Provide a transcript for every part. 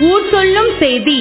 ஊர் சொல்லும் செய்தி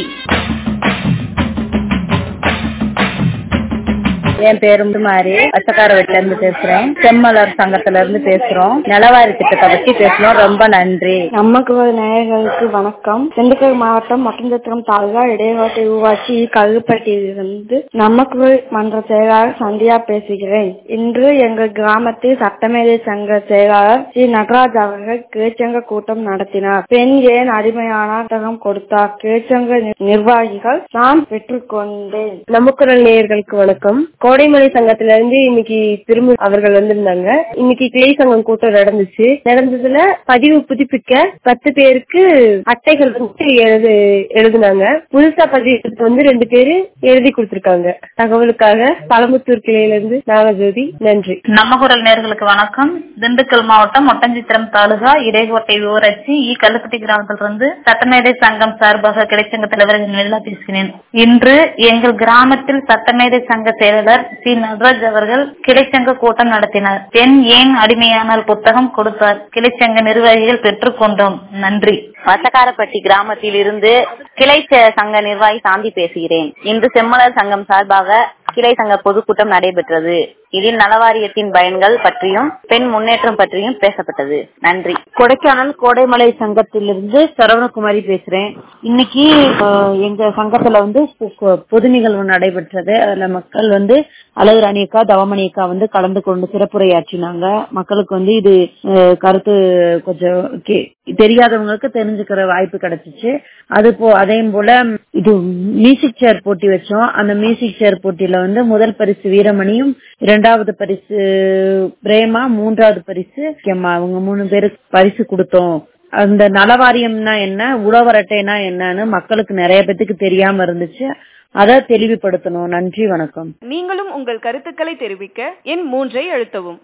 என் பேரு முத்துமாரி பச்சக்கார வீட்டுல இருந்து பேசுறேன் செம்மலர் சங்கத்துல இருந்து பேசுறோம் நிலவாரி திட்டத்தை பத்தி பேசணும் ரொம்ப நன்றி நமக்கு நேயர்களுக்கு வணக்கம் திண்டுக்கல் மாவட்டம் மட்டஞ்சத்திரம் தாலுகா இடையகோட்டை ஊராட்சி கல்லுப்பட்டியிலிருந்து நமக்கு மன்ற செயலாளர் சந்தியா பேசுகிறேன் இன்று எங்கள் கிராமத்தில் சட்டமேதை சங்க செயலாளர் ஸ்ரீ நடராஜ் அவர்கள் கிளச்சங்க கூட்டம் நடத்தினார் பெண் ஏன் அடிமையான புத்தகம் கொடுத்தார் கிளச்சங்க நிர்வாகிகள் நான் பெற்றுக்கொண்டேன் நமக்குரல் நேயர்களுக்கு வணக்கம் கோடைமலை சங்கத்துல இருந்து இன்னைக்கு திரும்ப அவர்கள் வந்திருந்தாங்க இன்னைக்கு கிளை சங்கம் கூட்டம் நடந்துச்சு நடந்ததுல பதிவு புதுப்பிக்க பத்து பேருக்கு அட்டைகள் வந்து எழுது எழுதுனாங்க புதுசா பதிவு வந்து ரெண்டு பேரு எழுதி கொடுத்திருக்காங்க தகவலுக்காக பழமுத்தூர் கிளையில இருந்து நாகஜோதி நன்றி நம்ம குரல் நேர்களுக்கு வணக்கம் திண்டுக்கல் மாவட்டம் ஒட்டஞ்சித்திரம் தாலுகா இடைக்கோட்டை ஊராட்சி இ கல்லுப்பட்டி கிராமத்திலிருந்து சட்டமேதை சங்கம் சார்பாக கிடைச்சங்க தலைவர் நிலா பேசுகிறேன் இன்று எங்கள் கிராமத்தில் சட்டமேதை சங்க செயலாளர் சி நடராஜ் அவர்கள் கிளைச்சங்க கூட்டம் நடத்தினார் பெண் ஏன் அடிமையானால் புத்தகம் கொடுத்தார் கிளைச்சங்க நிர்வாகிகள் பெற்றுக்கொண்டோம் நன்றி வசக்காரப்பட்டி கிராமத்தில் இருந்து கிளை ச- சங்க நிர்வாகி சாந்தி பேசுகிறேன் இன்று செம்மலர் சங்கம் சார்பாக கிளை சங்க பொதுக்கூட்டம் நடைபெற்றது இதில் நலவாரியத்தின் பயன்கள் பற்றியும் பெண் முன்னேற்றம் பற்றியும் பேசப்பட்டது நன்றி கொடைக்கானல் கோடைமலை சங்கத்திலிருந்து சரவணகுமாரி பேசுறேன் இன்னைக்கு அஹ், எங்க சங்கத்துல வந்து பொ- பொ- பொது நிகழ்வு நடைபெற்றது அதுல மக்கள் வந்து அழகுராணி அக்கா தவமணி அக்கா வந்து கலந்து கொண்டு சிறப்புரையாற்றினாங்க மக்களுக்கு வந்து இது அஹ், கருத்து கொஞ்சம் கே- தெரியாதவங்களுக்கு தெரிஞ்சுக்கிற வாய்ப்பு கிடைச்சிச்சு அது போ அதே போல இது மியூசிக் சேர் போட்டி வச்சோம் அந்த மியூசிக் சேர் போட்டியில வந்து முதல் பரிசு வீரமணியும் இரண்டாவது பரிசு பிரேமா மூன்றாவது பரிசு கெம்மா அவங்க மூணு பேருக்கு பரிசு கொடுத்தோம் அந்த நலவாரியம்னா என்ன உழவர் அட்டைனா என்னன்னு மக்களுக்கு நிறைய பேத்துக்கு தெரியாம இருந்துச்சு அதை தெளிவுபடுத்தணும் நன்றி வணக்கம் நீங்களும் உங்கள் கருத்துக்களை தெரிவிக்க எண் மூன்றை அழுத்தவும்